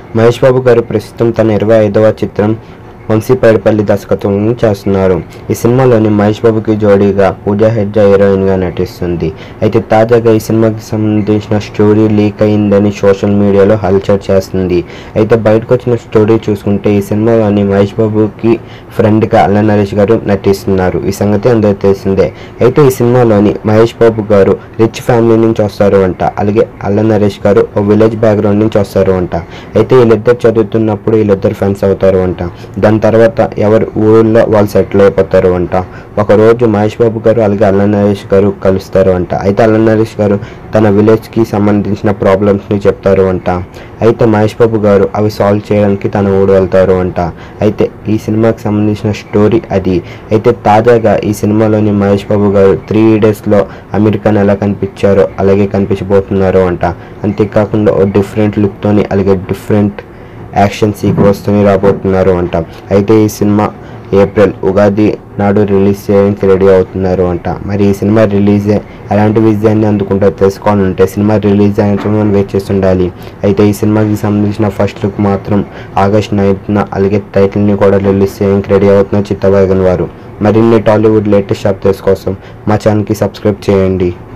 మహేష్ బాబు గారు ప్రస్తుతం తన ఇరవై ఐదవ చిత్రం వంశీపేడపల్లి దర్శకత్వం చేస్తున్నారు ఈ సినిమాలోని మహేష్ బాబుకి జోడీగా పూజా హెడ్జా హీరోయిన్గా నటిస్తుంది అయితే తాజాగా ఈ సినిమాకి సంబంధించిన స్టోరీ లీక్ అయిందని సోషల్ మీడియాలో హల్చల్ చేస్తుంది అయితే బయటకు వచ్చిన స్టోరీ చూసుకుంటే ఈ సినిమాలోని మహేష్ బాబుకి ఫ్రెండ్గా అల్ల నరేష్ గారు నటిస్తున్నారు ఈ సంగతి అందరూ తెలిసిందే అయితే ఈ సినిమాలోని మహేష్ బాబు గారు రిచ్ ఫ్యామిలీ నుంచి వస్తారు అంట అలాగే అల్ల నరేష్ గారు ఓ విలేజ్ బ్యాక్గ్రౌండ్ నుంచి వస్తారు అంట అయితే వీళ్ళిద్దరు చదువుతున్నప్పుడు వీళ్ళిద్దరు ఫ్రెండ్స్ అవుతారు అంట దాని తర్వాత ఎవరు ఊళ్ళో వాళ్ళు సెటిల్ అయిపోతారు అంట ఒకరోజు మహేష్ బాబు గారు అలాగే అల్ల నరేష్ గారు కలుస్తారు అంట అయితే అల్ల నరేష్ గారు తన విలేజ్కి సంబంధించిన ప్రాబ్లమ్స్ని చెప్తారు అంట అయితే మహేష్ బాబు గారు అవి సాల్వ్ చేయడానికి తన ఊరు వెళ్తారు అంట అయితే ఈ సినిమాకి సంబంధించిన స్టోరీ అది అయితే తాజాగా ఈ సినిమాలోని మహేష్ బాబు గారు త్రీ డేస్లో అమెరికన్ ఎలా కనిపించారో అలాగే కనిపించబోతున్నారు అంట అంతేకాకుండా ఓ డిఫరెంట్ లుక్తోని అలాగే డిఫరెంట్ యాక్షన్ సీక్వెన్స్తోని రాబోతున్నారు అంట అయితే ఈ సినిమా ఏప్రిల్ ఉగాది నాడు రిలీజ్ చేయడానికి రెడీ అవుతున్నారు అంట మరి ఈ సినిమా రిలీజ్ ఎలాంటి విజయాన్ని అందుకుంటో తెలుసుకోవాలంటే సినిమా రిలీజ్ అయిన మనం వెయిట్ చేసి ఉండాలి అయితే ఈ సినిమాకి సంబంధించిన ఫస్ట్ లుక్ మాత్రం ఆగస్ట్ నైన్త్న అలాగే టైటిల్ని కూడా రిలీజ్ చేయడానికి రెడీ అవుతున్న చిత్తవాగన్ వారు మరిన్ని టాలీవుడ్ లేటెస్ట్ అప్డేట్స్ కోసం మా ఛానల్కి సబ్స్క్రైబ్ చేయండి